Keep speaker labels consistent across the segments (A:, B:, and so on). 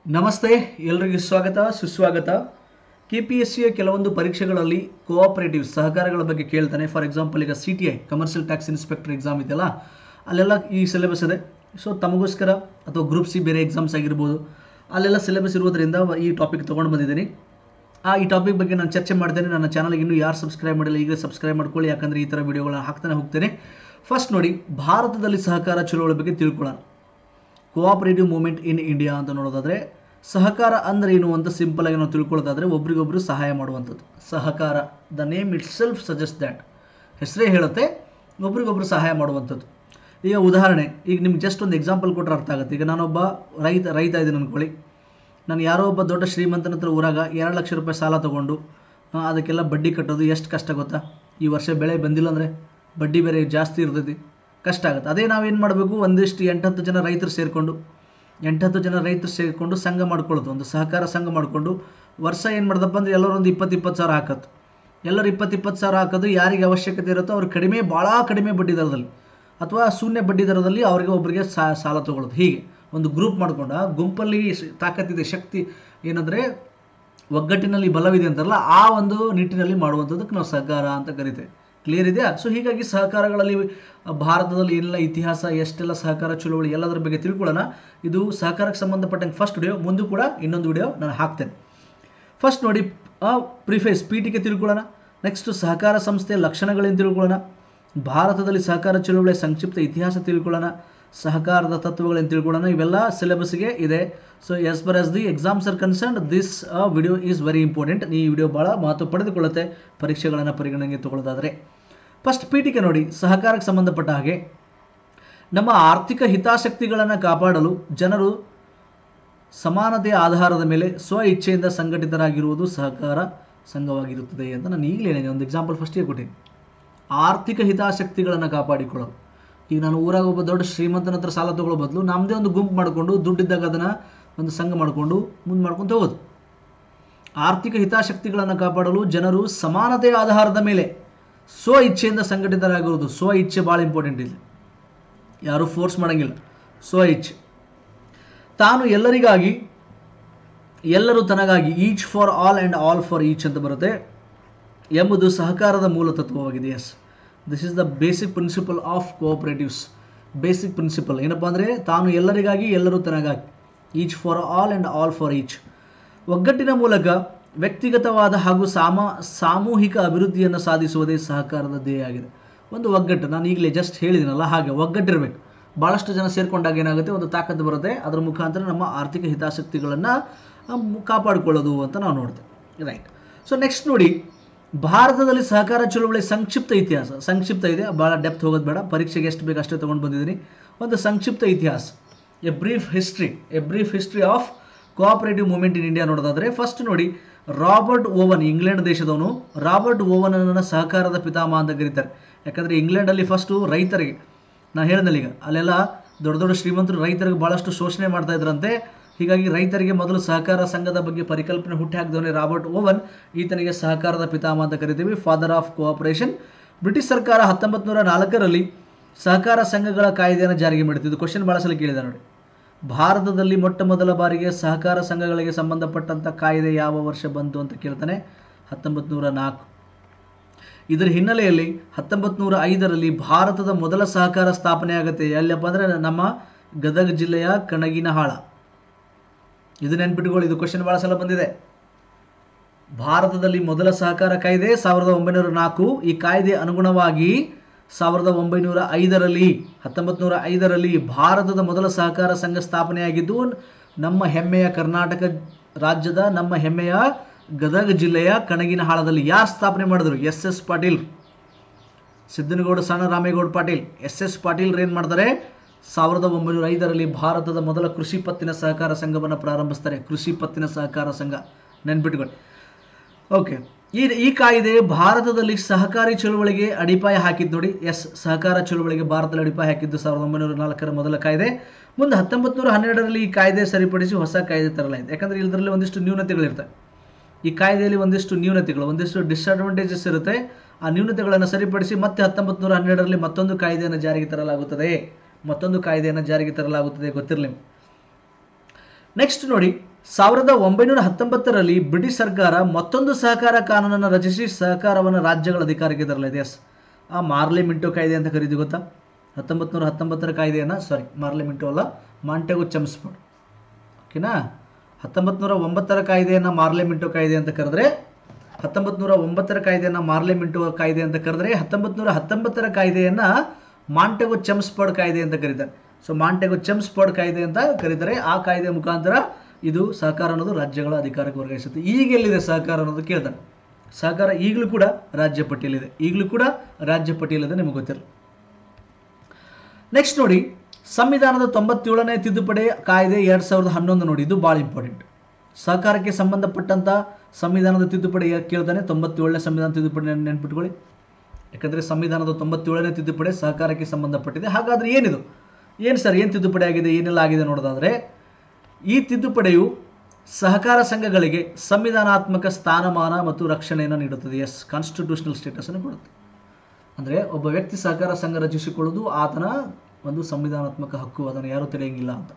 A: ನಮಸ್ತೆ ಎಲ್ರಿಗೂ ಸ್ವಾಗತ ಸುಸ್ವಾಗತ ಕೆ ಪಿ ಎಸ್ ಸಿಯ ಕೆಲವೊಂದು ಪರೀಕ್ಷೆಗಳಲ್ಲಿ ಕೋಆಪರೇಟಿವ್ ಸಹಕಾರಗಳ ಬಗ್ಗೆ ಕೇಳ್ತಾನೆ ಫಾರ್ ಎಕ್ಸಾಂಪಲ್ ಈಗ C T I commercial tax inspector exam ಇದೆಯಲ್ಲ ಅಲ್ಲೆಲ್ಲ ಈ ಸಿಲೆಬಸ್ ಇದೆ ಸೊ ತಮಗೋಸ್ಕರ ಅಥವಾ ಗ್ರೂಪ್ ಸಿ ಬೇರೆ ಎಕ್ಸಾಮ್ಸ್ ಆಗಿರ್ಬೋದು ಅಲ್ಲೆಲ್ಲ ಸಿಲೆಬಸ್ ಇರೋದ್ರಿಂದ ಈ ಟಾಪಿಕ್ ತೊಗೊಂಡು ಬಂದಿದ್ದೀನಿ ಆ ಈ ಟಾಪಿಕ್ ಬಗ್ಗೆ ನಾನು ಚರ್ಚೆ ಮಾಡ್ತೇನೆ ನನ್ನ ಚಾನಲ್ಗೆ ಇನ್ನೂ ಯಾರು ಸಬ್ಸ್ಕ್ರೈಬ್ ಮಾಡಿಲ್ಲ ಈಗಲೇ ಸಬ್ಸ್ಕ್ರೈಬ್ ಮಾಡ್ಕೊಳ್ಳಿ ಯಾಕಂದರೆ ಈ ಥರ ವಿಡಿಯೋಗಳನ್ನ ಹಾಕ್ತಾನೆ ಹೋಗ್ತೇನೆ ಫಸ್ಟ್ ನೋಡಿ ಭಾರತದಲ್ಲಿ ಸಹಕಾರ ಚಳುವಳಿ ಬಗ್ಗೆ ತಿಳ್ಕೊಳ್ಳೋಣ ಕೋಆಪರೇಟಿವ್ ಮೂವ್ಮೆಂಟ್ ಇನ್ ಇಂಡಿಯಾ ಅಂತ ನೋಡೋದಾದ್ರೆ ಸಹಕಾರ ಅಂದ್ರೆ ಏನು ಅಂತ ಸಿಂಪಲ್ ಆಗಿ ನಾವು ತಿಳ್ಕೊಳ್ಳೋದಾದ್ರೆ ಒಬ್ರಿಗೊಬ್ರು ಸಹಾಯ ಮಾಡುವಂಥದ್ದು ಸಹಕಾರ the name itself suggest that ಹೆಸರೇ ಹೇಳುತ್ತೆ ಒಬ್ರಿಗೊಬ್ರು ಸಹಾಯ ಮಾಡುವಂಥದ್ದು ಈಗ ಉದಾಹರಣೆ ಈಗ ನಿಮ್ಗೆ ಜಸ್ಟ್ ಒಂದು ಎಕ್ಸಾಂಪಲ್ ಕೊಟ್ಟರೆ ಅರ್ಥ ಆಗುತ್ತೆ ಈಗ ನಾನೊಬ್ಬ ರೈತ ರೈತ ಇದ್ದೀನಿ ಅನ್ಕೊಳ್ಳಿ ನಾನು ಯಾರೋ ಒಬ್ಬ ದೊಡ್ಡ ಶ್ರೀಮಂತನ ಹತ್ರ ಊರಾಗ ಎರಡು ಲಕ್ಷ ರೂಪಾಯಿ ಸಾಲ ತೊಗೊಂಡು ಆ, ಅದಕ್ಕೆಲ್ಲ ಬಡ್ಡಿ ಕಟ್ಟೋದು ಎಷ್ಟು ಕಷ್ಟ ಗೊತ್ತಾ ಈ ವರ್ಷ ಬೆಳೆ ಬಂದಿಲ್ಲ ಅಂದರೆ ಬಡ್ಡಿ ಬೇರೆ ಜಾಸ್ತಿ ಇರ್ತೈತಿ ಕಷ್ಟ ಆಗುತ್ತೆ ಅದೇ ನಾವೇನು ಮಾಡಬೇಕು ಒಂದಿಷ್ಟು ಎಂಟತ್ತು ಜನ ರೈತರು ಸೇರಿಕೊಂಡು ಎಂಟತ್ತು ಜನ ರೈತರು ಸೇರಿಕೊಂಡು ಸಂಘ ಮಾಡ್ಕೊಳ್ಳೋದು ಒಂದು ಸಹಕಾರ ಸಂಘ ಮಾಡಿಕೊಂಡು ವರ್ಷ ಏನು ಮಾಡ್ದಪ್ಪ ಅಂದರೆ ಎಲ್ಲರೂ ಒಂದು ಇಪ್ಪತ್ತು ಇಪ್ಪತ್ತು ಸಾವಿರ ಹಾಕತ್ತು ಎಲ್ಲರೂ ಇಪ್ಪತ್ತು ಇಪ್ಪತ್ತು ಸಾವಿರ ಹಾಕೋದು ಯಾರಿಗೆ ಅವಶ್ಯಕತೆ ಇರುತ್ತೋ ಅವ್ರು ಕಡಿಮೆ ಭಾಳ ಕಡಿಮೆ ಬಡ್ಡಿ ದರದಲ್ಲಿ ಅಥವಾ ಶೂನ್ಯ ಬಡ್ಡಿ ದರದಲ್ಲಿ ಅವರಿಗೆ ಒಬ್ಬರಿಗೆ ಸಾಲ ತೊಗೊಳ್ಳೋದು ಹೀಗೆ ಒಂದು ಗ್ರೂಪ್ ಮಾಡ್ಕೊಂಡು ಆ ಗುಂಪಲ್ಲಿ ಶ- ತಾಕತ್ತಿದೆ ಶಕ್ತಿ ಏನಂದರೆ ಒಗ್ಗಟ್ಟಿನಲ್ಲಿ ಬಲವಿದೆ ಅಂತಾರಲ್ಲ ಆ ಒಂದು ನಿಟ್ಟಿನಲ್ಲಿ ಮಾಡುವಂಥದ್ದಕ್ಕೆ ನಾವು ಸಹಕಾರ ಅಂತ ಕರಿತೇವೆ ಕ್ಲಿಯರ್ ಇದೆಯಾ ಸೊ ಹೀಗಾಗಿ ಸಹಕಾರಗಳಲ್ಲಿ ಭಾರತದಲ್ಲಿ ಏನೆಲ್ಲ ಇತಿಹಾಸ ಎಷ್ಟೆಲ್ಲ ಸಹಕಾರ ಚಳುವಳಿ ಎಲ್ಲದರ ಬಗ್ಗೆ ತಿಳ್ಕೊಳ್ಳೋಣ ಇದು ಸಹಕಾರಕ್ಕೆ ಸಂಬಂಧಪಟ್ಟಂಗೆ ಫಸ್ಟ್ ವಿಡಿಯೋ ಮುಂದೆ ಕೂಡ ಇನ್ನೊಂದು ವಿಡಿಯೋ ನಾನು ಹಾಕ್ತೇನೆ ಫಸ್ಟ್ ನೋಡಿ ಪ್ರಿಫೇಸ್ ಪೀಠಿಕೆ ತಿಳ್ಕೊಳ್ಳೋಣ ನೆಕ್ಸ್ಟ್ ಸಹಕಾರ ಸಂಸ್ಥೆಯ ಲಕ್ಷಣಗಳೇನು ತಿಳ್ಕೊಳ್ಳೋಣ ಭಾರತದಲ್ಲಿ ಸಹಕಾರ ಚಳುವಳಿಯ ಸಂಕ್ಷಿಪ್ತ ಇತಿಹಾಸ ತಿಳ್ಕೊಳ್ಳೋಣ ಸಹಕಾರದ ತತ್ವಗಳೇನು ತಿಳ್ಕೊಳ್ಳೋಣ ಇವೆಲ್ಲ ಸಿಲೆಬಸ್ಗೆ ಇದೆ so as per as the exams are concern this video is very important ಈ ವಿಡಿಯೋ ಭಾಳ ಮಹತ್ವ ಪಡೆದುಕೊಳ್ಳುತ್ತೆ ಪರೀಕ್ಷೆಗಳನ್ನು ಪರಿಗಣನೆಗೆ ತಗೊಳ್ಳೋದಾದರೆ ಫಸ್ಟ್ ಪೀಠಿಕೆ ನೋಡಿ ಸಹಕಾರಕ್ಕೆ ಸಂಬಂಧಪಟ್ಟ ಹಾಗೆ ನಮ್ಮ ಆರ್ಥಿಕ ಹಿತಾಸಕ್ತಿಗಳನ್ನು ಕಾಪಾಡಲು ಜನರು ಸಮಾನತೆಯ ಆಧಾರದ ಮೇಲೆ ಸ್ವ ಇಚ್ಛೆಯಿಂದ ಸಂಘಟಿತರಾಗಿರುವುದು ಸಹಕಾರ ಸಂಘವಾಗಿರುತ್ತದೆ ಅಂತ ನಾನು ಈಗಲೇ ಹೇಳಿದೆ ಒಂದು ಎಕ್ಸಾಂಪಲ್ ಫಸ್ಟಿಗೆ ಕೊಟ್ಟಿನಿ ಆರ್ಥಿಕ ಹಿತಾಸಕ್ತಿಗಳನ್ನು ಕಾಪಾಡಿಕೊಳ್ಳಲು ಈಗ ನಾನು ಊರಾಗ ಒಬ್ಬ ದೊಡ್ಡ ಶ್ರೀಮಂತನ ಹತ್ರ ಸಾಲ ತಗೊಳ್ಳೋ ಬದಲು ನಮ್ಮದೇ ಒಂದು ಗುಂಪು ಮಾಡಿಕೊಂಡು ದುಡ್ಡಿದ್ದಾಗ ಅದನ್ನು ಒಂದು ಸಂಘ ಮಾಡಿಕೊಂಡು ಮುಂದೆ ಮಾಡ್ಕೊಂಡು ಹೋಗೋದು ಆರ್ಥಿಕ ಹಿತಾಸಕ್ತಿಗಳನ್ನು ಕಾಪಾಡಲು ಜನರು ಸಮಾನತೆಯ ಆಧಾರದ ಮೇಲೆ ಸ್ವ ಇಚ್ಛೆಯಿಂದ ಸಂಘಟಿತರಾಗಿರುವುದು ಸ್ವ ಇಚ್ಛೆ ಭಾಳ ಇಂಪಾರ್ಟೆಂಟ್ ಇಲ್ಲಿ ಯಾರೂ ಫೋರ್ಸ್ ಮಾಡೋಂಗಿಲ್ಲ ಸ್ವ ಇಚ್ಛೆ ತಾನು ಎಲ್ಲರಿಗಾಗಿ ಎಲ್ಲರೂ ತನಗಾಗಿ each for all and all for each ಅಂತ ಬರುತ್ತೆ ಎಂಬುದು ಸಹಕಾರದ ಮೂಲ ತತ್ವವಾಗಿದೆ as this is the basic principle of cooperatives basic principle ಏನಪ್ಪ ಅಂದರೆ ತಾನು ಎಲ್ಲರಿಗಾಗಿ ಎಲ್ಲರೂ ತನಗಾಗಿ each for all and all for each ಒಗ್ಗಟ್ಟಿನ ಮೂಲಕ ವ್ಯಕ್ತಿಗತವಾದ ಹಾಗೂ ಸಾಮ ಸಾಮೂಹಿಕ ಅಭಿವೃದ್ಧಿಯನ್ನು ಸಾಧಿಸುವುದೇ ಸಹಕಾರದ ಧ್ಯೇಯ ಆಗಿದೆ ಒಂದು ಒಗ್ಗಟ್ಟು ನಾನು ಈಗಲೇ ಜಸ್ಟ್ ಹೇಳಿದ್ದೀನಲ್ಲ ಹಾಗೆ ಒಗ್ಗಟ್ಟಿರಬೇಕು ಭಾಳಷ್ಟು ಜನ ಸೇರ್ಕೊಂಡಾಗ ಏನಾಗುತ್ತೆ ಒಂದು ತಾಕತ್ತು ಬರುತ್ತೆ ಅದರ ಮುಖಾಂತರ ನಮ್ಮ ಆರ್ಥಿಕ ಹಿತಾಸಕ್ತಿಗಳನ್ನು ಕಾಪಾಡಿಕೊಳ್ಳೋದು ಅಂತ ನಾವು ನೋಡ್ತೇವೆ ರೈಟ್ ಸೊ ನೆಕ್ಸ್ಟ್ ನೋಡಿ ಭಾರತದಲ್ಲಿ ಸಹಕಾರ ಚಳುವಳಿ ಸಂಕ್ಷಿಪ್ತ ಇತಿಹಾಸ ಸಂಕ್ಷಿಪ್ತ ಇದೆ ಭಾಳ ಡೆಪ್ತ್ ಹೋಗೋದು ಬೇಡ ಪರೀಕ್ಷೆಗೆ ಎಷ್ಟು ಬೇಕು ಅಷ್ಟೇ ತೊಗೊಂಡು ಬಂದಿದ್ದೀನಿ ಒಂದು ಸಂಕ್ಷಿಪ್ತ ಇತಿಹಾಸ a brief history a brief history of cooperative movement in India ನೋಡೋದಾದ್ರೆ ಫಸ್ಟ್ ನೋಡಿ ರಾಬರ್ಟ್ ಓವನ್ ಇಂಗ್ಲೆಂಡ್ ದೇಶದವನು ರಾಬರ್ಟ್ ಓವನ್ ಅನ್ನ ಸಹಕಾರದ ಪಿತಾಮಹ ಅಂತ ಕರೀತಾರೆ ಯಾಕಂದರೆ ಇಂಗ್ಲೆಂಡಲ್ಲಿ ಫಸ್ಟು ರೈತರಿಗೆ ನಾನು ಹೇಳಿದ್ನಲ್ಲ ಈಗ ಅಲ್ಲೆಲ್ಲ ದೊಡ್ಡ ದೊಡ್ಡ ಶ್ರೀಮಂತರು ರೈತರಿಗೆ ಭಾಳಷ್ಟು ಶೋಷಣೆ ಮಾಡ್ತಾ ಇದ್ರಂತೆ ಹೀಗಾಗಿ ರೈತರಿಗೆ ಮೊದಲು ಸಹಕಾರ ಸಂಘದ ಬಗ್ಗೆ ಪರಿಕಲ್ಪನೆ ಹುಟ್ಟಿ ಹಾಕಿದವನೇ ರಾಬರ್ಟ್ ಓವನ್ ಈತನಿಗೆ ಸಹಕಾರದ ಪಿತಾಮಹ ಅಂತ ಕರಿತೀವಿ ಫಾದರ್ ಆಫ್ ಕೋಆಪರೇಷನ್ ಬ್ರಿಟಿಷ್ ಸರ್ಕಾರ ಹತ್ತೊಂಬತ್ತು ನೂರ ನಾಲ್ಕರಲ್ಲಿ ಸಹಕಾರ ಸಂಘಗಳ ಕಾಯ್ದೆಯನ್ನು ಜಾರಿಗೆ ಮಾಡಿದ್ದು ಕ್ವಶನ್ ಭಾಳ ಸಲ ಕೇಳಿದೆ ನೋಡಿ ಭಾರತದಲ್ಲಿ ಮೊಟ್ಟ ಮೊದಲ ಬಾರಿಗೆ ಸಹಕಾರ ಸಂಘಗಳಿಗೆ ಸಂಬಂಧಪಟ್ಟಂಥ ಕಾಯ್ದೆ ಯಾವ ವರ್ಷ ಬಂತು ಅಂತ ಕೇಳ್ತಾನೆ ಹತ್ತೊಂಬತ್ತು ನೂರ ನಾಲ್ಕು ಇದರ ಹಿನ್ನೆಲೆಯಲ್ಲಿ ಹತ್ತೊಂಬತ್ತು ನೂರ ಐದರಲ್ಲಿ ಭಾರತದ ಮೊದಲ ಸಹಕಾರ ಸ್ಥಾಪನೆ ಆಗುತ್ತೆ ಎಲ್ಲಪ್ಪ ಅಂದರೆ ನಮ್ಮ ಗದಗ ಜಿಲ್ಲೆಯ ಕಣಗಿನಹಾಳ ಇದು ನೆನ್ಪಿಟ್ಕೊಳ್ಳಿ ಇದು ಕ್ವಶನ್ ಭಾಳ ಸಲ ಬಂದಿದೆ ಭಾರತದಲ್ಲಿ ಮೊದಲ ಸಹಕಾರ ಕಾಯ್ದೆ ಸಾವಿರದ ಒಂಬೈನೂರ ನಾಲ್ಕು ಈ ಕಾಯ್ದೆ ಅನುಗುಣವಾಗಿ ಸಾವಿರದ ಒಂಬೈನೂರ ಐದರಲ್ಲಿ ಹತ್ತೊಂಬತ್ತು ನೂರ ಐದರಲ್ಲಿ ಭಾರತದ ಮೊದಲ ಸಹಕಾರ ಸಂಘ ಸ್ಥಾಪನೆಯಾಗಿದ್ದು ನಮ್ಮ ಹೆಮ್ಮೆಯ ಕರ್ನಾಟಕ ರಾಜ್ಯದ ನಮ್ಮ ಹೆಮ್ಮೆಯ ಗದಗ ಜಿಲ್ಲೆಯ ಕಣಗಿನಹಾಳದಲ್ಲಿ ಯಾರು ಸ್ಥಾಪನೆ ಮಾಡಿದ್ರು S S Patil Siddanagouda Sanna Ramegouda Patil S S Patil ಏನು ಮಾಡ್ತಾರೆ ಸಾವಿರದ ಒಂಬೈನೂರ ಐದರಲ್ಲಿ ಭಾರತದ ಮೊದಲ ಕೃಷಿ ಪತ್ತಿನ ಸಹಕಾರ ಸಂಘವನ್ನು ಪ್ರಾರಂಭಿಸ್ತಾರೆ ಕೃಷಿ ಪತ್ತಿನ ಸಹಕಾರ ಸಂಘ ನೆನ್ಪಿಟ್ಕೊಳ್ಳಿ ಓಕೆ ಈ ಈ ಕಾಯ್ದೆ ಭಾರತದಲ್ಲಿ ಸಹಕಾರಿ ಚಳುವಳಿಗೆ ಅಡಿಪಾಯ ಹಾಕಿದ್ದು ನೋಡಿ ಎಸ್ ಸಹಕಾರ ಚಳುವಳಿಗೆ ಭಾರತದಲ್ಲಿ ಅಡಿಪಾಯ ಹಾಕಿದ್ದು ಸಾವಿರದ ಒಂಬೈನೂರ ನಾಲ್ಕರ ಮೊದಲ ಕಾಯ್ದೆ ಮುಂದೆ ಹತ್ತೊಂಬತ್ತು ನೂರ ಹನ್ನೆರಡರಲ್ಲಿ ಈ ಕಾಯ್ದೆ ಸರಿಪಡಿಸಿ ಹೊಸ ಕಾಯ್ದೆ ತರಲಾಯಿತು ಯಾಕಂದರೆ ಇದರಲ್ಲಿ ಒಂದಿಷ್ಟು ನ್ಯೂನತೆಗಳಿರ್ತವೆ ಈ ಕಾಯ್ದೆಯಲ್ಲಿ ಒಂದಿಷ್ಟು ನ್ಯೂನತೆಗಳು ಒಂದಿಷ್ಟು ಡಿಸ್ಅಡ್ವಾಂಟೇಜಸ್ ಇರುತ್ತೆ ಆ ನ್ಯೂನತೆಗಳನ್ನು ಸರಿಪಡಿಸಿ ಮತ್ತೆ ಹತ್ತೊಂಬತ್ತು ನೂರ ಹನ್ನೆರಡರಲ್ಲಿ ಮತ್ತೊಂದು ಕಾಯ್ದೆಯನ್ನು ಜಾರಿಗೆ ತರಲಾಗುತ್ತದೆ ಮತ್ತೊಂದು ಕಾಯ್ದೆಯನ್ನು ಜಾರಿಗೆ ತರಲಾಗುತ್ತದೆ ಗೊತ್ತಿರಲಿ ನೆಕ್ಸ್ಟ್ ನೋಡಿ ಸಾವಿರದ ಒಂಬೈನೂರ ಹತ್ತೊಂಬತ್ತರಲ್ಲಿ ಬ್ರಿಟಿಷ್ ಸರ್ಕಾರ ಮತ್ತೊಂದು ಸಹಕಾರ ಕಾನೂನನ್ನು ರಚಿಸಿ ಸಹಕಾರವನ್ನು ರಾಜ್ಯಗಳ ಅಧಿಕಾರಕ್ಕೆ ತರಲಿದೆ ಎಸ್ ಆ ಮಾರ್ಲೆ ಮಿಂಟೋ ಕಾಯ್ದೆ ಅಂತ ಕರೀದು ಗೊತ್ತಾ ಹತ್ತೊಂಬತ್ತು ನೂರ ಹತ್ತೊಂಬತ್ತರ ಕಾಯ್ದೆಯನ್ನು ಸಾರಿ ಮಾರ್ಲೆ ಮಿಂಟೋ ಅಲ್ಲ ಮಾಂಟೆಗೋ ಚೆಮ್ಸ್ಫರ್ಡ್ ಓಕೆನಾ ಹತ್ತೊಂಬತ್ತು ನೂರ ಒಂಬತ್ತರ ಕಾಯ್ದೆಯನ್ನು ಮಾರ್ಲೆ ಮಿಂಟೋ ಕಾಯ್ದೆ ಅಂತ ಕರೆದ್ರೆ ಹತ್ತೊಂಬತ್ತು ನೂರ ಒಂಬತ್ತರ ಕಾಯ್ದೆಯನ್ನು ಮಾರ್ಲೆ ಮಿಂಟೋ ಕಾಯ್ದೆ ಅಂತ ಕರೆದ್ರೆ ಹತ್ತೊಂಬತ್ತು ನೂರ ಹತ್ತೊಂಬತ್ತರ ಕಾಯ್ದೆಯನ್ನು ಮಾಂಟೆಗೋ ಚೆಮ್ಸ್ಫರ್ಡ್ ಕಾಯ್ದೆ ಅಂತ ಕರೀತಾರೆ ಸೊ ಮಾಂಟೆಗೋ ಚೆಮ್ಸ್ಫರ್ಡ್ ಕಾಯ್ದೆ ಅಂತ ಕರೀತಾರೆ ಆ ಕಾಯ್ದೆ ಮುಖಾಂತರ ಇದು ಸಹಕಾರ ಅನ್ನೋದು ರಾಜ್ಯಗಳ ಅಧಿಕಾರಕ್ಕೆ ವರ್ಗಾಯಿಸುತ್ತೆ ಈಗ ಎಲ್ಲಿದೆ ಸಹಕಾರ ಅನ್ನೋದು ಕೇಳ್ತಾರೆ ಸಹಕಾರ ಈಗಲೂ ಕೂಡ ರಾಜ್ಯ ಪಟ್ಟಿಯಲ್ಲಿದೆ ಈಗಲೂ ಕೂಡ ರಾಜ್ಯ ಪಟ್ಟಿಯಲ್ಲಿದೆ ನಿಮಗೆ ಗೊತ್ತಿರಲಿ ನೆಕ್ಸ್ಟ್ ನೋಡಿ ಸಂವಿಧಾನದ ತೊಂಬತ್ತೇಳನೇ ತಿದ್ದುಪಡಿ ಕಾಯ್ದೆ ಎರಡು ಸಾವಿರದ ಹನ್ನೊಂದು ನೋಡಿ ಇದು ಭಾಳ ಇಂಪಾರ್ಟೆಂಟ್ ಸಹಕಾರಕ್ಕೆ ಸಂಬಂಧಪಟ್ಟಂಥ ಸಂವಿಧಾನದ ತಿದ್ದುಪಡಿ ಯಾಕೆ ಕೇಳ್ತಾನೆ ತೊಂಬತ್ತೇಳನೇ ಸಂವಿಧಾನ ತಿದ್ದುಪಡಿ ನೆನ್- ನೆನ್ಪಿಟ್ಕೊಳ್ಳಿ ಯಾಕಂದರೆ ಸಂವಿಧಾನದ ತೊಂಬತ್ತೇಳನೇ ತಿದ್ದುಪಡಿ ಸಹಕಾರಕ್ಕೆ ಸಂಬಂಧಪಟ್ಟಿದೆ ಹಾಗಾದರೆ ಏನಿದು ಏನು ಸರ್ ಏನು ತಿದ್ದುಪಡಿ ಆಗಿದೆ ಏನೆಲ್ಲ ಆಗಿದೆ ನೋಡೋದಾದರೆ ಈ ತಿದ್ದುಪಡಿಯು ಸಹಕಾರ ಸಂಘಗಳಿಗೆ ಸಂವಿಧಾನಾತ್ಮಕ ಸ್ಥಾನಮಾನ ಮತ್ತು ರಕ್ಷಣೆಯನ್ನು ನೀಡುತ್ತದೆ ಎಸ್ ಕಾನ್ಸ್ಟಿಟ್ಯೂಷನಲ್ ಸ್ಟೇಟಸನ್ನು ಕೊಡುತ್ತೆ ಅಂದರೆ ಒಬ್ಬ ವ್ಯಕ್ತಿ ಸಹಕಾರ ಸಂಘ ರಚಿಸಿಕೊಳ್ಳುವುದು ಆತನ ಒಂದು ಸಂವಿಧಾನಾತ್ಮಕ ಹಕ್ಕು ಅದನ್ನು ಯಾರೂ ತಿಳಿಯಂಗಿಲ್ಲ ಅಂತ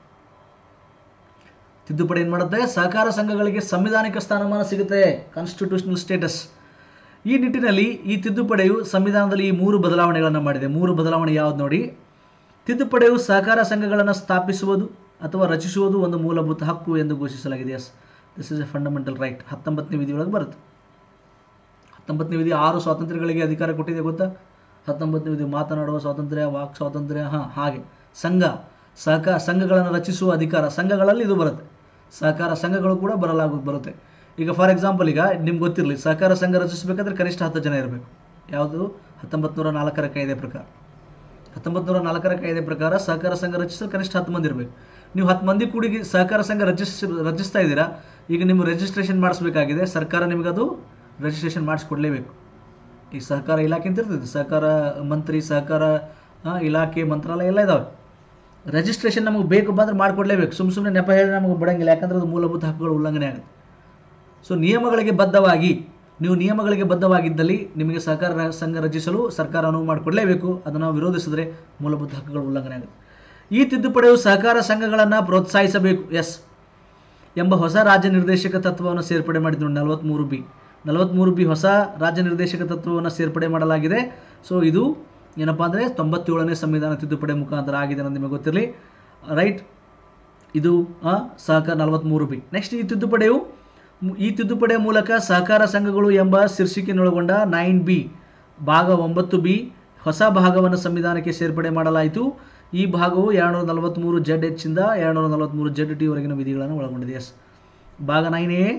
A: ತಿದ್ದುಪಡಿ ಏನು ಮಾಡುತ್ತೆ ಸಹಕಾರ ಸಂಘಗಳಿಗೆ ಸಂವಿಧಾನಿಕ ಸ್ಥಾನಮಾನ ಸಿಗುತ್ತೆ ಕಾನ್ಸ್ಟಿಟ್ಯೂಷನಲ್ ಸ್ಟೇಟಸ್ ಈ ನಿಟ್ಟಿನಲ್ಲಿ ಈ ತಿದ್ದುಪಡಿಯು ಸಂವಿಧಾನದಲ್ಲಿ ಈ ಮೂರು ಬದಲಾವಣೆಗಳನ್ನು ಮಾಡಿದೆ ಮೂರು ಬದಲಾವಣೆ ಯಾವ್ದು ನೋಡಿ ತಿದ್ದುಪಡಿಯು ಸಹಕಾರ ಸಂಘಗಳನ್ನು ಸ್ಥಾಪಿಸುವುದು ಅಥವಾ ರಚಿಸುವುದು ಒಂದು ಮೂಲಭೂತ ಹಕ್ಕು ಎಂದು ಘೋಷಿಸಲಾಗಿದೆ as this is a fundamental right ಹತ್ತೊಂಬತ್ತನೇ ವಿಧಿಯೊಳಗೆ ಬರುತ್ತೆ ಹತ್ತೊಂಬತ್ತನೇ ವಿಧಿ ಆರು ಸ್ವಾತಂತ್ರ್ಯಗಳಿಗೆ ಅಧಿಕಾರ ಕೊಟ್ಟಿದೆ ಗೊತ್ತಾ ಹತ್ತೊಂಬತ್ತನೇ ವಿಧಿ ಮಾತನಾಡುವ ಸ್ವಾತಂತ್ರ್ಯ ವಾಕ್ ಸ್ವಾತಂತ್ರ್ಯ ಹಾಂ ಹಾಗೆ ಸಂಘ ಸಹಕ ಸಂಘಗಳನ್ನು ರಚಿಸುವ ಅಧಿಕಾರ ಸಂಘಗಳಲ್ಲಿ ಇದು ಬರುತ್ತೆ ಸಹಕಾರ ಸಂಘಗಳು ಕೂಡ ಬರಲಾಗ ಬರುತ್ತೆ ಈಗ ಫಾರ್ ಎಕ್ಸಾಂಪಲ್ ಈಗ ನಿಮ್ಗೆ ಗೊತ್ತಿರಲಿ ಸಹಕಾರ ಸಂಘ ರಚಿಸಬೇಕಾದ್ರೆ ಕನಿಷ್ಠ ಹತ್ತು ಜನ ಇರಬೇಕು ಯಾವುದು ಹತ್ತೊಂಬತ್ತು ನೂರ ನಾಲ್ಕರ ಕಾಯ್ದೆ ಪ್ರಕಾರ ಹತ್ತೊಂಬತ್ತು ನೂರ ನಾಲ್ಕರ ಕಾಯ್ದೆ ಪ್ರಕಾರ ಸಹಕಾರ ಸಂಘ ರಚಿಸಲು ಕನಿಷ್ಠ ಹತ್ತು ಮಂದಿ ಇರಬೇಕು ನೀವು ಹತ್ತು ಮಂದಿ ಕೂಡಿ ಸಹಕಾರ ಸಂಘ ರಚಿಸ್ ರಚಿಸ್ತಾ ಇದ್ದೀರಾ ಈಗ ನಿಮ್ಮ ರಿಜಿಸ್ಟ್ರೇಷನ್ ಮಾಡಿಸ್ಬೇಕಾಗಿದೆ ಸರ್ಕಾರ ನಿಮಗದು ರಿಜಿಸ್ಟ್ರೇಷನ್ ಮಾಡಿಸ್ಕೊಡ್ಲೇಬೇಕು ಈ ಸಹಕಾರ ಇಲಾಖೆ ಅಂತ ಇರ್ತದೆ ಸಹಕಾರ ಮಂತ್ರಿ ಸಹಕಾರ ಆ, ಇಲಾಖೆ ಮಂತ್ರಾಲಯ ಎಲ್ಲ ಇದಾವೆ ರಿಜಿಸ್ಟ್ರೇಷನ್ ನಮಗೆ ಬೇಕು ಬಂದ್ರೆ ಮಾಡಿಕೊಡ್ಲೇಬೇಕು ಸುಮ್ಮ ಸುಮ್ಮನೆ ನೆಪ ಹೇಳಿ ನಮಗೆ ಬಿಡಂಗಿಲ್ಲ ಯಾಕಂದ್ರೆ ಅದು ಮೂಲಭೂತ ಹಕ್ಕುಗಳು ಉಲ್ಲಂಘನೆ ಆಗುತ್ತೆ ಸೊ ನಿಯಮಗಳಿಗೆ ಬದ್ಧವಾಗಿ ನೀವು ನಿಯಮಗಳಿಗೆ ಬದ್ಧವಾಗಿದ್ದಲ್ಲಿ ನಿಮಗೆ ಸಹಕಾರ ರ- ಸಂಘ ರಚಿಸಲು ಸರ್ಕಾರ ಅನುವು ಮಾಡಿಕೊಡಲೇಬೇಕು ಅದನ್ನು ವಿರೋಧಿಸಿದ್ರೆ ಮೂಲಭೂತ ಹಕ್ಕುಗಳು ಉಲ್ಲಂಘನೆ ಆಗುತ್ತೆ ಈ ತಿದ್ದುಪಡಿಯು ಸಹಕಾರ ಸಂಘಗಳನ್ನು ಪ್ರೋತ್ಸಾಹಿಸಬೇಕು ಎಸ್ ಎಂಬ ಹೊಸ ರಾಜ್ಯ ನಿರ್ದೇಶಕ ತತ್ವವನ್ನು ಸೇರ್ಪಡೆ ಮಾಡಿದ್ರು ನಲವತ್ತ್ಮೂರು ಬಿ ನಲವತ್ತ್ಮೂರು ಬಿ ಹೊಸ ರಾಜ್ಯ ನಿರ್ದೇಶಕ ತತ್ವವನ್ನು ಸೇರ್ಪಡೆ ಮಾಡಲಾಗಿದೆ ಸೊ ಇದು ಏನಪ್ಪ ಅಂದರೆ ತೊಂಬತ್ತೇಳನೇ ಸಂವಿಧಾನ ತಿದ್ದುಪಡಿ ಮುಖಾಂತರ ಆಗಿದೆ ಅನ್ನೋದು ನಿಮಗೆ ಗೊತ್ತಿರಲಿ ರೈಟ್ ಇದು ಆ, ಸಹಕಾರ ನಲವತ್ತ್ಮೂರು ಬಿ ನೆಕ್ಸ್ಟ್ ಈ ತಿದ್ದುಪಡಿಯು ಮು- ಈ ತಿದ್ದುಪಡಿಯ ಮೂಲಕ ಸಹಕಾರ ಸಂಘಗಳು ಎಂಬ ಶೀರ್ಷಿಕೆಯನ್ನೊಳಗೊಂಡ ನೈನ್ ಬಿ ಭಾಗ ಒಂಬತ್ತು ಬಿ ಹೊಸ ಭಾಗವನ್ನು ಸಂವಿಧಾನಕ್ಕೆ ಸೇರ್ಪಡೆ ಮಾಡಲಾಯಿತು ಈ ಭಾಗವು ಎರಡುನೂರ ನಲವತ್ತ್ಮೂರು ಜೆಡ್ ಎಚ್ಚಿಂದ ಎರಡುನೂರ ನಲವತ್ತ್ಮೂರು ಜೆಡ್ ಟಿ ವರೆಗಿನ ವಿಧಿಗಳನ್ನು ಒಳಗೊಂಡಿದೆ ಎಸ್ ಭಾಗ ನೈನ್ ಎ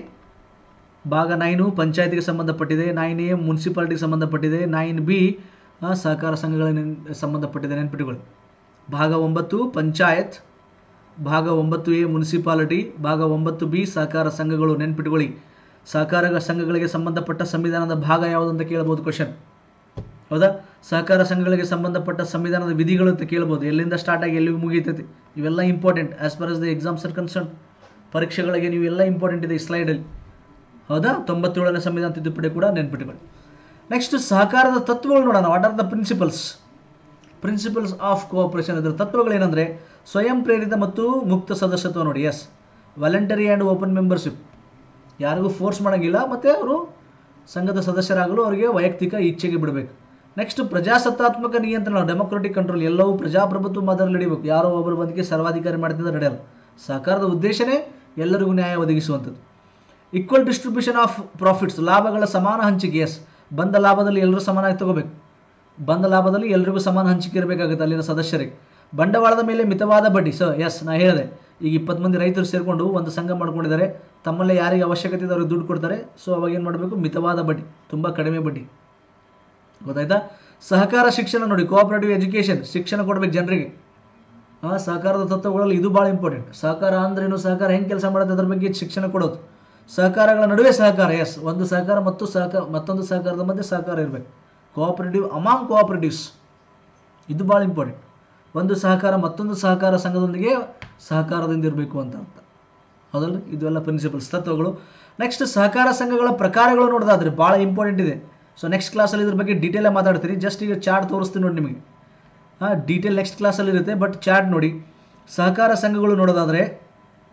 A: ಭಾಗ ನೈನು ಪಂಚಾಯತಿಗೆ ಸಂಬಂಧಪಟ್ಟಿದೆ ನೈನ್ ಎ ಮುನ್ಸಿಪಾಲಿಟಿಗೆ ಸಂಬಂಧಪಟ್ಟಿದೆ ನೈನ್ ಬಿ ಸಹಕಾರ ಸಂಘಗಳಿಗೆ ನೆನ್- ಸಂಬಂಧಪಟ್ಟಿದೆ ನೆನ್ಪಿಟ್ಟುಕೊಳ್ಳಿ ಭಾಗ ಒಂಬತ್ತು ಪಂಚಾಯತ್ ಭಾಗ ಒಂಬತ್ತು ಎ ಮುನ್ಸಿಪಾಲಿಟಿ ಭಾಗ ಒಂಬತ್ತು ಬಿ ಸಹಕಾರ ಸಂಘಗಳು ನೆನ್ಪಿಟ್ಕೊಳ್ಳಿ ಸಹಕಾರ ಸಂಘಗಳಿಗೆ ಸಂಬಂಧಪಟ್ಟ ಸಂವಿಧಾನದ ಭಾಗ ಯಾವುದು ಅಂತ ಕೇಳ್ಬೋದು ಕ್ವಶನ್ ಹೌದಾ ಸಹಕಾರ ಸಂಘಗಳಿಗೆ ಸಂಬಂಧಪಟ್ಟ ಸಂವಿಧಾನದ ವಿಧಿಗಳು ಅಂತ ಕೇಳ್ಬೋದು ಎಲ್ಲಿಂದ ಸ್ಟಾರ್ಟ್ ಆಗಿ ಎಲ್ಲಿಗೆ ಮುಗೀತೈತಿ ಇವೆಲ್ಲ important as per as the exams are concern ಪರೀಕ್ಷೆಗಳಿಗೆ ನೀವು ಎಲ್ಲ ಇಂಪಾರ್ಟೆಂಟ್ ಇದೆ ಈ ಸ್ಲೈಡಲ್ಲಿ ಹೌದಾ ತೊಂಬತ್ತೇಳನೇ ಸಂವಿಧಾನ ತಿದ್ದುಪಡಿ ಕೂಡ ನೆನ್ಪಿಟ್ಕೊಳ್ಳಿ ನೆಕ್ಸ್ಟ್ ಸಹಕಾರದ ತತ್ವಗಳು ನೋಡೋಣ what are the principles principles of cooperation ಅದರ ತತ್ವಗಳೇನೆಂದರೆ ಸ್ವಯಂ ಪ್ರೇರಿತ ಮತ್ತು ಮುಕ್ತ ಸದಸ್ಯತ್ವ ನೋಡಿ as voluntary and open membership ಯಾರಿಗೂ ಫೋರ್ಸ್ ಮಾಡೋಂಗಿಲ್ಲ ಮತ್ತು ಅವರು ಸಂಘದ ಸದಸ್ಯರಾಗಲು ಅವರಿಗೆ ವೈಯಕ್ತಿಕ ಇಚ್ಛೆಗೆ ಬಿಡಬೇಕು ನೆಕ್ಸ್ಟ್ ಪ್ರಜಾಸತ್ತಾತ್ಮಕ ನಿಯಂತ್ರಣ ಡೆಮೊಕ್ರೆಟಿಕ್ ಕಂಟ್ರೋಲ್ ಎಲ್ಲವೂ ಪ್ರಜಾಪ್ರಭುತ್ವ ಮಾದರಿಯಲ್ಲಿ ನಡಿಬೇಕು ಯಾರೋ ಒಬ್ಬರು ಬಂದಿಗೆ ಸರ್ವಾಧಿಕಾರಿ ಮಾಡ್ತಿದ್ರೆ ನಡೆಯಲ್ಲ ಸಹಕಾರದ ಉದ್ದೇಶನೇ ಎಲ್ಲರಿಗೂ ನ್ಯಾಯ ಒದಗಿಸುವಂಥದ್ದು ಈಕ್ವಲ್ ಡಿಸ್ಟ್ರಿಬ್ಯೂಷನ್ ಆಫ್ ಪ್ರಾಫಿಟ್ಸ್ ಲಾಭಗಳ ಸಮಾನ ಹಂಚಿಕೆ ಎಸ್ ಬಂದ ಲಾಭದಲ್ಲಿ ಎಲ್ಲರೂ ಸಮಾನಾಗಿ ತಗೋಬೇಕು ಬಂದ ಲಾಭದಲ್ಲಿ ಎಲ್ರಿಗೂ ಸಮಾನ ಹಂಚಿಕೆ ಇರಬೇಕಾಗುತ್ತೆ ಅಲ್ಲಿನ ಸದಸ್ಯರಿಗೆ ಬಂಡವಾಳದ ಮೇಲೆ ಮಿತವಾದ ಬಡ್ಡಿ ಸೊ ಎಸ್ ನಾ ಹೇಳಿದೆ ಈಗ ಇಪ್ಪತ್ತು ಮಂದಿ ರೈತರು ಸೇರಿಕೊಂಡು ಒಂದು ಸಂಘ ಮಾಡ್ಕೊಂಡಿದ್ದಾರೆ ತಮ್ಮಲ್ಲೇ ಯಾರಿಗೆ ಅವಶ್ಯಕತೆ ಇದೆ ಅವ್ರಿಗೆ ದುಡ್ಡು ಕೊಡ್ತಾರೆ ಸೊ ಅವಾಗ ಏನು ಮಾಡಬೇಕು ಮಿತವಾದ ಬಡ್ಡಿ ತುಂಬ ಕಡಿಮೆ ಬಡ್ಡಿ ಗೊತ್ತಾಯ್ತಾ ಸಹಕಾರ ಶಿಕ್ಷಣ ನೋಡಿ ಕೋಆಪರೇಟಿವ್ ಎಜುಕೇಷನ್ ಶಿಕ್ಷಣ ಕೊಡ್ಬೇಕು ಜನರಿಗೆ ಆ ಸಹಕಾರದ ತತ್ವಗಳಲ್ಲಿ ಇದು ಭಾಳ ಇಂಪಾರ್ಟೆಂಟ್ ಸಹಕಾರ ಅಂದ್ರೇನು ಸಹಕಾರ ಹೆಂಗೆ ಕೆಲಸ ಮಾಡುತ್ತೆ ಅದ್ರ ಬಗ್ಗೆ ಶಿಕ್ಷಣ ಕೊಡೋದು ಸಹಕಾರಗಳ ನಡುವೆ ಸಹಕಾರ ಎಸ್ ಒಂದು ಸಹಕಾರ ಮತ್ತು ಸಹಕಾರ ಮತ್ತೊಂದು ಸಹಕಾರದ ಮಧ್ಯೆ ಸಹಕಾರ ಇರಬೇಕು ಕೋಆಪರೇಟಿವ್ ಅಮಾಂಗ್ ಕೋಆಪರೇಟಿವ್ಸ್ ಇದು ಭಾಳ ಇಂಪಾರ್ಟೆಂಟ್ ಒಂದು ಸಹಕಾರ ಮತ್ತೊಂದು ಸಹಕಾರ ಸಂಘದೊಂದಿಗೆ ಸಹಕಾರದಿಂದ ಇರಬೇಕು ಅಂತ ಅರ್ಥ ಹೌದಲ್ಲ ಇದೆಲ್ಲ ಪ್ರಿನ್ಸಿಪಲ್ಸ್ ತತ್ವಗಳು ನೆಕ್ಸ್ಟ್ ಸಹಕಾರ ಸಂಘಗಳ ಪ್ರಕಾರಗಳು ನೋಡೋದಾದ್ರೆ ಭಾಳ ಇಂಪಾರ್ಟೆಂಟ್ ಇದೆ ಸೊ ನೆಕ್ಸ್ಟ್ ಕ್ಲಾಸಲ್ಲಿ ಇದ್ರ ಬಗ್ಗೆ ಡೀಟೇಲಾಗಿ ಮಾತಾಡ್ತೀರಿ ಜಸ್ಟ್ ಈಗ ಚಾರ್ಟ್ ತೋರಿಸ್ತೀನಿ ನೋಡಿ ನಿಮಗೆ ಹಾಂ ಡೀಟೇಲ್ ನೆಕ್ಸ್ಟ್ ಕ್ಲಾಸಲ್ಲಿ ಇರುತ್ತೆ ಬಟ್ ಚಾರ್ಟ್ ನೋಡಿ ಸಹಕಾರ ಸಂಘಗಳು ನೋಡೋದಾದರೆ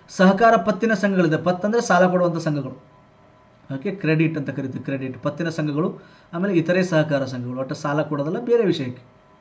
A: ಸಹಕಾರ ಪತ್ತಿನ ಸಂಘಗಳಿದೆ ಪತ್ ಅಂದರೆ ಸಾಲ ಕೊಡುವಂಥ ಸಂಘಗಳು ಓಕೆ ಕ್ರೆಡಿಟ್ ಅಂತ ಕರಿತೀವಿ ಕ್ರೆಡಿಟ್ ಪತ್ತಿನ ಸಂಘಗಳು ಆಮೇಲೆ ಇತರೆ ಸಹಕಾರ ಸಂಘಗಳು ಒಟ್ಟು ಸಾಲ ಕೊಡೋದಲ್ಲ ಬೇರೆ ವಿಷಯಕ್ಕೆ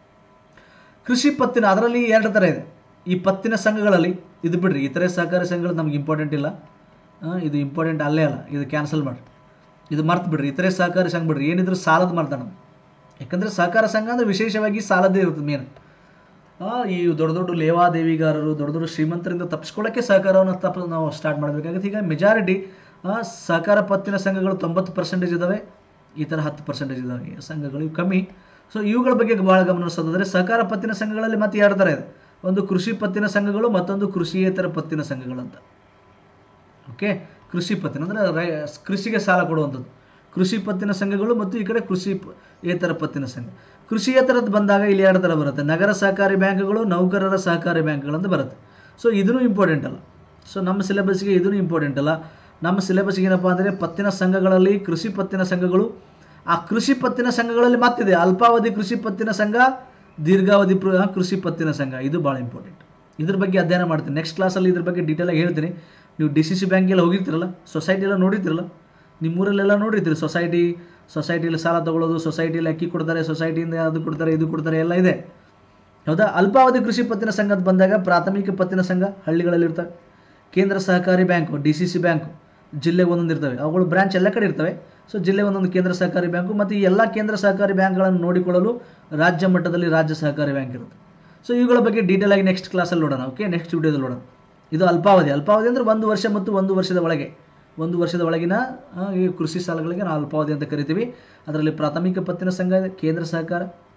A: ಕೃಷಿ ಪತ್ತಿನ ಅದರಲ್ಲಿ ಎರಡು ಥರ ಇದೆ ಈ ಪತ್ತಿನ ಸಂಘಗಳಲ್ಲಿ ಇದು ಬಿಡ್ರಿ ಇತರೆ ಸಹಕಾರಿ ಸಂಘಗಳು ನಮ್ಗೆ ಇಂಪಾರ್ಟೆಂಟ್ ಇಲ್ಲ ಆ, ಇದು ಇಂಪಾರ್ಟೆಂಟ್ ಅಲ್ಲೇ ಅಲ್ಲ ಇದು ಕ್ಯಾನ್ಸಲ್ ಮಾಡಿರಿ ಇದು ಮರ್ತು ಬಿಡ್ರಿ ಇತರೆ ಸಹಕಾರಿ ಸಂಘ ಬಿಡ್ರಿ ಏನಿದ್ರು ಸಾಲದ ಮರ್ತಾನ ಯಾಕಂದರೆ ಸಹಕಾರ ಸಂಘ ಅಂದರೆ ವಿಶೇಷವಾಗಿ ಸಾಲದೇ ಇರುತ್ತೆ ಮೇನ್ ಈ ದೊಡ್ಡ ದೊಡ್ಡ ಲೇವಾದೇವಿಗಾರರು ದೊಡ್ಡ ದೊಡ್ಡ ಶ್ರೀಮಂತರಿಂದ ತಪ್ಪಿಸ್ಕೊಳ್ಳೋಕ್ಕೆ ಸಹಕಾರವನ್ನು ತಪ್ಪ ನಾವು ಸ್ಟಾರ್ಟ್ ಮಾಡಬೇಕಾಗುತ್ತೆ ಈಗ ಮೆಜಾರಿಟಿ ಸಹಕಾರ ಪತ್ತಿನ ಸಂಘಗಳು ತೊಂಬತ್ತು ಪರ್ಸೆಂಟೇಜ್ ಇದ್ದಾವೆ ಈ ಥರ ಹತ್ತು ಪರ್ಸೆಂಟೇಜ್ ಇದ್ದಾವೆ ಈ ಸಂಘಗಳು ಇವು ಕಮ್ಮಿ ಸೊ ಇವುಗಳ ಬಗ್ಗೆ ಭಾಳ ಗಮನ ಹರಿಸೋದಾದರೆ ಸಹಕಾರ ಪತ್ತಿನ ಸಂಘಗಳಲ್ಲಿ ಮತ್ತೆ ಎರಡು ಥರ ಇದೆ ಒಂದು ಕೃಷಿ ಪತ್ತಿನ ಸಂಘಗಳು ಮತ್ತೊಂದು ಕೃಷಿಯೇತರ ಪತ್ತಿನ ಸಂಘಗಳು ಅಂತ ಓಕೆ ಕೃಷಿ ಪತ್ತಿನ ಅಂದರೆ ರೈ ಕೃಷಿಗೆ ಸಾಲ ಕೊಡುವಂಥದ್ದು ಕೃಷಿ ಪತ್ತಿನ ಸಂಘಗಳು ಮತ್ತು ಈ ಕಡೆ ಕೃಷಿ ಪ- ಏತರ ಪತ್ತಿನ ಸಂಘ ಕೃಷಿಯೇತರದ್ದು ಬಂದಾಗ ಇಲ್ಲಿ ಎರಡು ಥರ ಬರುತ್ತೆ ನಗರ ಸಹಕಾರಿ ಬ್ಯಾಂಕ್ಗಳು ನೌಕರರ ಸಹಕಾರಿ ಬ್ಯಾಂಕ್ಗಳು ಅಂತ ಬರುತ್ತೆ ಸೊ ಇದೂ ಇಂಪಾರ್ಟೆಂಟ್ ಅಲ್ಲ ಸೊ ನಮ್ಮ ಸಿಲೆಬಸ್ಗೆ ಇದೂ ಇಂಪಾರ್ಟೆಂಟ್ ಅಲ್ಲ ನಮ್ಮ ಸಿಲೆಬಸ್ಗೆ ಏನಪ್ಪ ಅಂದರೆ ಪತ್ತಿನ ಸಂಘಗಳಲ್ಲಿ ಕೃಷಿ ಪತ್ತಿನ ಸಂಘಗಳು ಆ ಕೃಷಿ ಪತ್ತಿನ ಸಂಘಗಳಲ್ಲಿ ಮತ್ತಿದೆ ಅಲ್ಪಾವಧಿ ಕೃಷಿ ಪತ್ತಿನ ಸಂಘ ದೀರ್ಘಾವಧಿ ಪ್ರ- ಕೃಷಿ ಪತ್ತಿನ ಸಂಘ ಇದು ಭಾಳ ಇಂಪಾರ್ಟೆಂಟ್ ಇದ್ರ ಬಗ್ಗೆ ಅಧ್ಯಯನ ಮಾಡ್ತೀನಿ ನೆಕ್ಸ್ಟ್ ಕ್ಲಾಸಲ್ಲಿ ಇದ್ರ ಬಗ್ಗೆ ಡೀಟೇಲಾಗಿ ಹೇಳ್ತೀನಿ ನೀವು ಡಿ ಸಿ ಸಿ ಬ್ಯಾಂಕೆಲ್ಲ ಹೋಗಿರ್ತೀರಲ್ಲ ಸೊಸೈಟಿ ಎಲ್ಲ ನೋಡಿರ್ತೀರಲ್ಲ ನಿಮ್ಮೂರಲ್ಲೆಲ್ಲ ನೋಡಿರ್ತೀರಿ ಸೊಸೈಟಿ ಸೊಸೈಟಿಯಲ್ಲಿ ಸಾಲ ತಗೊಳ್ಳೋದು ಸೊಸೈಟಿಯಲ್ಲಿ ಅಕ್ಕಿ ಕೊಡ್ತಾರೆ ಸೊಸೈಟಿಯಿಂದ ಅದು ಕೊಡ್ತಾರೆ ಇದು ಕೊಡ್ತಾರೆ ಎಲ್ಲ ಇದೆ ಹೌದಾ ಅಲ್ಪಾವಧಿ ಕೃಷಿ ಪತ್ತಿನ ಸಂಘದ ಬಂದಾಗ ಪ್ರಾಥಮಿಕ ಪತ್ತಿನ ಸಂಘ ಹಳ್ಳಿಗಳಲ್ಲಿ ಇರ್ತವೆ ಕೇಂದ್ರ ಸಹಕಾರಿ bank D C C bank ಜಿಲ್ಲೆಗೆ ಒಂದೊಂದು ಇರ್ತವೆ ಅವುಗಳು ಬ್ರಾಂಚ್ ಎಲ್ಲ ಕಡೆ ಇರ್ತವೆ ಸೊ ಜಿಲ್ಲೆ ಒಂದೊಂದು ಕೇಂದ್ರ ಸಹಕಾರಿ ಬ್ಯಾಂಕು ಮತ್ತು ಈ ಎಲ್ಲ ಕೇಂದ್ರ ಸಹಕಾರಿ ಬ್ಯಾಂಕ್ಗಳನ್ನು ನೋಡಿಕೊಳ್ಳಲು ರಾಜ್ಯ ಮಟ್ಟದಲ್ಲಿ ರಾಜ್ಯ ಸಹಕಾರಿ ಬ್ಯಾಂಕ್ ಇರುತ್ತೆ ಸೊ ಇವುಗಳ ಬಗ್ಗೆ ಡೀಟೇಲ್ ಆಗಿ ನೆಕ್ಸ್ಟ್ ಕ್ಲಾಸಲ್ಲಿ ನೋಡೋಣ ಓಕೆ ನೆಕ್ಸ್ಟ್ ವಿಡಿಯೋದಲ್ಲಿ ನೋಡೋಣ ಇದು ಅಲ್ಪಾವಧಿ ಅಲ್ಪಾವಧಿ ಅಂದರೆ ಒಂದು ವರ್ಷ ಮತ್ತು ಒಂದು ವರ್ಷದ ಒಳಗೆ ಒಂದು ವರ್ಷದ ಒಳಗಿನ ಆ, ಈ ಕೃಷಿ ಸಾಲಗಳಿಗೆ ನಾವು ಅಲ್ಪಾವಧಿ ಅಂತ ಕರಿತೀವಿ ಅದರಲ್ಲಿ ಪ್ರಾಥಮಿಕ ಪತ್ತಿನ ಸಂಘ ಇದೆ ಕೇಂದ್ರ ಸಹಕಾರ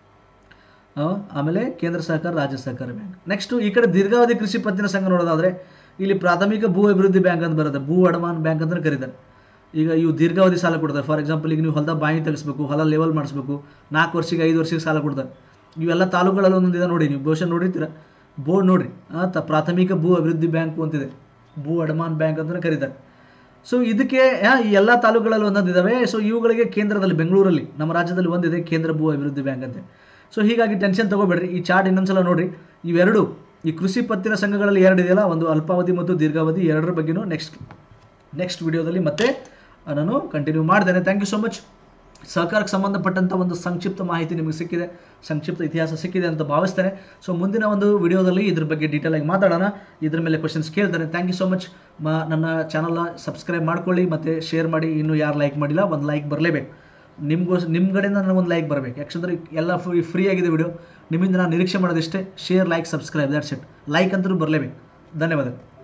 A: ಆ, ಆಮೇಲೆ ಕೇಂದ್ರ ಸಹಕಾರ ರಾಜ್ಯ ಸಹಕಾರ ಬ್ಯಾಂಕ್ ನೆಕ್ಸ್ಟು ಈ ಕಡೆ ದೀರ್ಘಾವಧಿ ಕೃಷಿ ಪತ್ತಿನ ಸಂಘ ನೋಡೋದಾದ್ರೆ ಇಲ್ಲಿ ಪ್ರಾಥಮಿಕ ಭೂ ಅಭಿವೃದ್ಧಿ ಬ್ಯಾಂಕ್ ಅಂತ ಬರುತ್ತೆ ಭೂ ಅಡಮಾನ ಬ್ಯಾಂಕ್ ಅಂತ ಕರೀತಾರೆ ಈಗ ಇವು ದೀರ್ಘಾವಧಿ ಸಾಲ ಕೊಡ್ತಾರೆ ಫಾರ್ ಎಕ್ಸಾಂಪಲ್ ಈಗ ನೀವು ಹೊಲದ ಬಾಯಿ ತೆಗಿಸ್ಬೇಕು ಹೊಲ ಲೆವೆಲ್ ಮಾಡಿಸ್ಬೇಕು ನಾಲ್ಕು ವರ್ಷಕ್ಕೆ ಐದು ವರ್ಷಕ್ಕೆ ಸಾಲ ಕೊಡ್ತಾರೆ ಇವೆಲ್ಲ ತಾಲೂಕುಗಳಲ್ಲಿ ಒಂದೊಂದು ಇದೆ ನೋಡಿ ನೀವು ಬಹುಶಃ ನೋಡಿರ್ತೀರ ಬೋರ್ಡ್ ನೋಡ್ರಿ ಆ, ತ ಪ್ರಾಥಮಿಕ ಭೂ ಅಭಿವೃದ್ಧಿ ಬ್ಯಾಂಕ್ ಅಂತಿದೆ ಭೂ ಅಡಮಾನ್ ಬ್ಯಾಂಕ್ ಅಂತ ಕರೀತಾರೆ ಸೊ ಇದಕ್ಕೆ ಆ, ಈ ಎಲ್ಲ ತಾಲೂಕುಗಳಲ್ಲಿ ಒಂದೊಂದು ಇದಾವೆ ಸೊ ಇವುಗಳಿಗೆ ಕೇಂದ್ರದಲ್ಲಿ ಬೆಂಗಳೂರಲ್ಲಿ ನಮ್ಮ ರಾಜ್ಯದಲ್ಲಿ ಒಂದಿದೆ ಕೇಂದ್ರ ಭೂ ಅಭಿವೃದ್ಧಿ ಬ್ಯಾಂಕ್ ಅಂತ ಸೊ ಹೀಗಾಗಿ ಟೆನ್ಷನ್ ತಗೋಬೇಡ್ರಿ ಈ ಚಾರ್ಟ್ ಇನ್ನೊಂದ್ಸಲ ನೋಡ್ರಿ ಇವೆರಡು ಈ ಕೃಷಿ ಪತ್ತಿನ ಸಂಘಗಳಲ್ಲಿ ಎರಡು ಇದೆಯಲ್ಲ ಒಂದು ಅಲ್ಪಾವಧಿ ಮತ್ತು ದೀರ್ಘಾವಧಿ ಎರಡರ ಬಗ್ಗೆನೂ ನೆಕ್ಸ್ಟ್ ನೆಕ್ಸ್ಟ್ ವಿಡಿಯೋದಲ್ಲಿ ಮತ್ತೆ ನಾನು ಕಂಟಿನ್ಯೂ ಮಾಡ್ತೇನೆ ಥ್ಯಾಂಕ್ ಯು ಸೊ ಮಚ್ ಸಹಕಾರಕ್ಕೆ ಸಂಬಂಧಪಟ್ಟಂಥ ಒಂದು ಸಂಕ್ಷಿಪ್ತ ಮಾಹಿತಿ ನಿಮಗೆ ಸಿಕ್ಕಿದೆ ಸಂಕ್ಷಿಪ್ತ ಇತಿಹಾಸ ಸಿಕ್ಕಿದೆ ಅಂತ ಭಾವಿಸ್ತೇನೆ ಸೊ ಮುಂದಿನ ಒಂದು ವಿಡಿಯೋದಲ್ಲಿ ಇದ್ರ ಬಗ್ಗೆ ಡೀಟೇಲ್ ಆಗಿ ಮಾತಾಡೋಣ ಇದ್ರ ಮೇಲೆ ಕ್ವಶನ್ಸ್ ಕೇಳ್ತೇನೆ ಥ್ಯಾಂಕ್ ಯು ಸೊ ಮಚ್ ಮ ನನ್ನ ಚಾನಲ್ನ ಸಬ್ಸ್ಕ್ರೈಬ್ ಮಾಡ್ಕೊಳ್ಳಿ ಮತ್ತು ಶೇರ್ ಮಾಡಿ ಇನ್ನೂ ಯಾರು ಲೈಕ್ ಮಾಡಿಲ್ಲ ಒಂದು ಲೈಕ್ ಬರಲೇಬೇಕು ನಿಮಗೋಸ್ ನಿಮ್ಮ ಕಡೆಯಿಂದ ನನಗೆ ಒಂದು ಲೈಕ್ ಬರಬೇಕು ಯಾಕಂದರೆ ಎಲ್ಲ ಫ್ರೀ ಫ್ರೀ ಆಗಿದೆ ವಿಡಿಯೋ ನಿಮ್ಮಿಂದ ನಾನು ನಿರೀಕ್ಷೆ ಮಾಡೋದಿಷ್ಟೇ share like subscribe that's it like ಅಂತೂ ಬರಲೇಬೇಕು ಧನ್ಯವಾದಗಳು